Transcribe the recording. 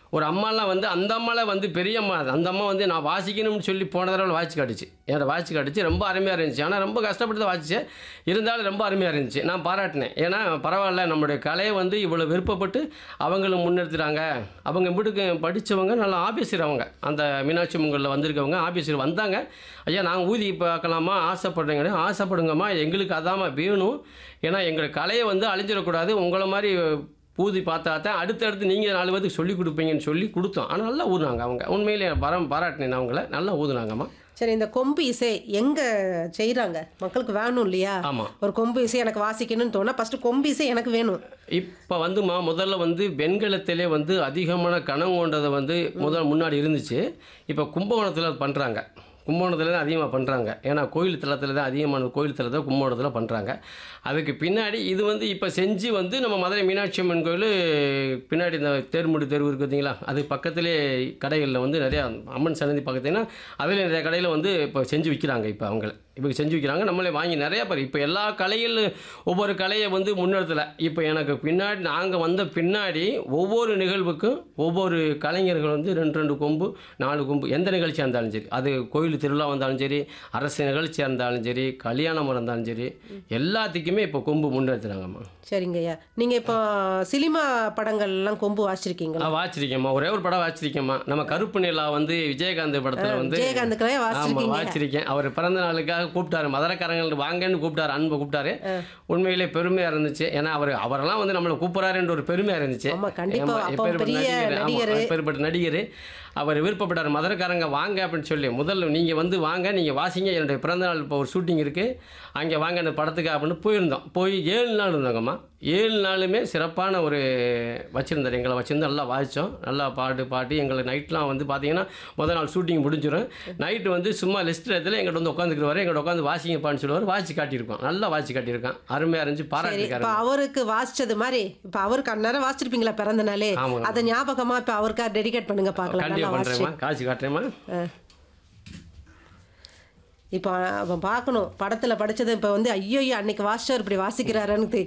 ஒரு அம்மாலாம் வந்து அந்த அம்மாலாம் வந்து பெரிய அம்மா அது. அந்த அம்மா வந்து நான் வாசிக்கணும்னு சொல்லி போன தடவை வாட்சி காட்டுச்சு என்னோட வாட்சி காட்டுச்சு ரொம்ப அருமையாக இருந்துச்சு ஆனால் ரொம்ப கஷ்டப்பட்டு தான் வாசிச்சேன் இருந்தாலும் ரொம்ப அருமையாக இருந்துச்சு நான் பாராட்டினேன் ஏன்னா பரவாயில்ல நம்மளுடைய கலையை வந்து இவ்வளோ விருப்பப்பட்டு அவங்களும் முன்னெடுத்துறாங்க அவங்க வீட்டுக்கு படித்தவங்க நல்லா ஆஃபீஸர் அவங்க அந்த மீனாட்சி மங்கலில் வந்திருக்கவங்க ஆஃபீஸர் வந்தாங்க ஐயா நாங்கள் ஊதி பார்க்கலாமா ஆசைப்படுறீங்க ஆசைப்படுங்கம்மா எங்களுக்கு அதாம்மா வேணும் ஏன்னா எங்கள் கலையை வந்து அழிஞ்சிடக்கூடாது உங்களை மாதிரி ஊதி பார்த்தா தான் அடுத்தடுத்து நீங்கள் நாலு பேருக்கு சொல்லி கொடுப்பீங்கன்னு சொல்லி கொடுத்தோம் ஆனால் நல்லா ஊதுனாங்க அவங்க உண்மையிலே பரம் பாராட்டினேன் நான் அவங்கள நல்லா ஊதுனாங்கம்மா சரி இந்த கொம்பு இசை எங்க செய்றாங்க மக்களுக்கு வேணும் இல்லையா ஆமாம் ஒரு கொம்பு இசை எனக்கு வாசிக்கணும்னு தோணா ஃபர்ஸ்ட் கொம்பு இசை எனக்கு வேணும் இப்போ வந்துமா முதல்ல வந்து வெண்கலத்திலே வந்து அதிகமான கணம் கொண்டதை வந்து முதல் முன்னாடி இருந்துச்சு இப்போ கும்பகோணத்தில் அது பண்ணுறாங்க கும்பகோணத்தில் தான் அதிகமாக பண்ணுறாங்க ஏன்னா கோயில் தளத்தில் தான் அதிகமான கோயில் தளத்தில் கும்பகோணத்தில் பண்ணுறாங்க அதுக்கு பின்னாடி இது வந்து இப்போ செஞ்சு வந்து நம்ம மதுரை மீனாட்சி அம்மன் கோயில் பின்னாடி இந்த தேர்முடி தெருவு இருக்குது பார்த்தீங்களா அது பக்கத்திலே கடைகளில் வந்து நிறையா அம்மன் சன்னதி பார்த்தீங்கன்னா அதில் நிறைய கடையில் வந்து இப்போ செஞ்சு விற்கிறாங்க இப்போ அவங்கள இப்போ செஞ்சு விற்கிறாங்க நம்மளே வாங்கி நிறையா பேர் இப்போ எல்லா கலையில் ஒவ்வொரு கலையை வந்து முன்னெடுத்தல இப்போ எனக்கு பின்னாடி நாங்கள் வந்த பின்னாடி ஒவ்வொரு நிகழ்வுக்கும் ஒவ்வொரு கலைஞர்கள் வந்து ரெண்டு ரெண்டு கொம்பு நாலு கொம்பு எந்த நிகழ்ச்சியாக இருந்தாலும் சரி அது கோயில் திருவிழா வந்தாலும் சரி அரசு நிகழ்ச்சியாக இருந்தாலும் சரி கல்யாணம் இருந்தாலும் சரி எல்லாத்துக்குமே இப்போ கொம்பு முன்னெடுத்துறாங்கம்மா சரிங்கய்யா நீங்க இப்போ சினிமா படங்கள்லாம் கொம்பு வாசிச்சிருக்கீங்களா நான் வாச்சிருக்கேம்மா ஒரே ஒரு படம் வாச்சிருக்கேம்மா நம்ம கருப்பு நிலா வந்து விஜயகாந்த் படத்தில் வந்து விஜயகாந்துக்கெல்லாம் ஆமாம் வாசிச்சிருக்கீங்க வாச்சிருக்கேன் அவர் பிறந்த நாளுக்காக கூப்பிட்டாரு மதுரக்காரங்கள் வாங்கன்னு கூப்பிட்டாரு அன்பை கூப்பிட்டாரு உண்மையிலே பெருமையாக இருந்துச்சு ஏன்னா அவர் அவரெல்லாம் வந்து நம்மளை கூப்பிட்றாருன்ற ஒரு பெருமையாக இருந்துச்சு ஆமா, கண்டிப்பா. ஆமா, அப்போ எப்பேற்பட்ட பெரிய நடிகர், ஆமா, நடிகரு. எப்பேற்பட்ட நடிகர் அவர் விருப்பப்பட்டார் மதுரக்காரங்க வாங்க அப்படின்னு சொல்லி முதல்ல நீங்கள் வந்து வாங்க நீங்கள் வாசிங்க என்னுடைய பிறந்தநாள் இப்போ ஒரு ஷூட்டிங் இருக்குது அங்கே வாங்க அந்த படத்துக்கு அப்படின்னு போயிருந்தோம் போய் ஏழு நாள் இருந்தாங்கம்மா ஏழு நாளுமே சிறப்பான ஒரு வச்சுருந்தார் எங்களை வச்சுருந்து நல்லா வாசித்தோம் நல்லா பாட்டு பாட்டு எங்களை நைட்லாம் வந்து பார்த்தீங்கன்னா முதல் நாள் ஷூட்டிங் முடிஞ்சிடும் நைட்டு வந்து சும்மா லிஸ்ட் இடத்துல எங்கிட்ட வந்து உட்காந்துக்கிறவாரு எங்கிட்ட உட்காந்து வாசிங்கப்பான்னு சொல்லுவார் வாசி காட்டியிருக்கோம் நல்லா வாசி காட்டியிருக்கான் அருமையாக இருந்துச்சு சரி பாராட்டிருக்காரு இப்ப அவருக்கு வாசிச்சது மாதிரி இப்ப அவருக்கு அந்நேரம் வாசிச்சிருப்பீங்களா பிறந்த நாளே ஆமாங்க. அதை ஞாபகமா இப்ப அவருக்கா டெடிகேட் பண்ணுங்க பாக்கலாம் கண்டிப்பாக நல்லா வாசிச்சு பண்ணுறேம்மா காட்சி காட்டுறேம்மா இப்போ அவன் பார்க்கணும் படத்துல படிச்சது இப்ப வந்து ஐயோ அன்னைக்கு வாசிச்சார் இப்படி வாசிக்கிறாருன்னு தெ-